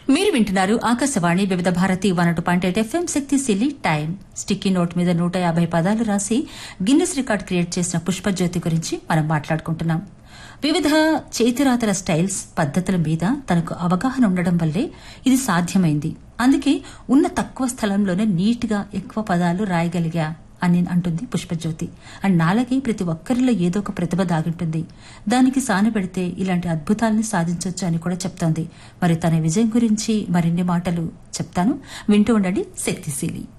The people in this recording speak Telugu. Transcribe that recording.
మీరు వింటున్నారు Akashvani Vividh Bharati one two point eight FM శక్తి సిలి టైం స్టిక్కీ నోట్ మీద నూట యాభై పదాలు రాసి గిన్నెస్ రికార్డ్ క్రియేట్ చేసిన పుష్పజ్యోతి గురించి మనం మాట్లాడుకుంటున్నాం వివిధ చేతిరాతల స్టైల్స్ పద్దతుల మీద తనకు అవగాహన ఉండడం వల్లే ఇది సాధ్యమైంది అందుకే ఉన్న తక్కువ స్థలంలోనే నీట్ గా ఎక్కువ పదాలు రాయగలిగా అని అంటుంది పుష్పజ్యోతి అండ్ నాలాగే ప్రతి ఒక్కరిలో ఏదో ఒక ప్రతిభ దాగింటుంది దానికి సానబెడితే ఇలాంటి అద్భుతాల్ని సాధించవచ్చు అని కూడా చెప్తోంది మరి తన విజయం గురించి మరిన్ని మాటలు చెప్తాను వింటూ ఉండండి శక్తిశీలి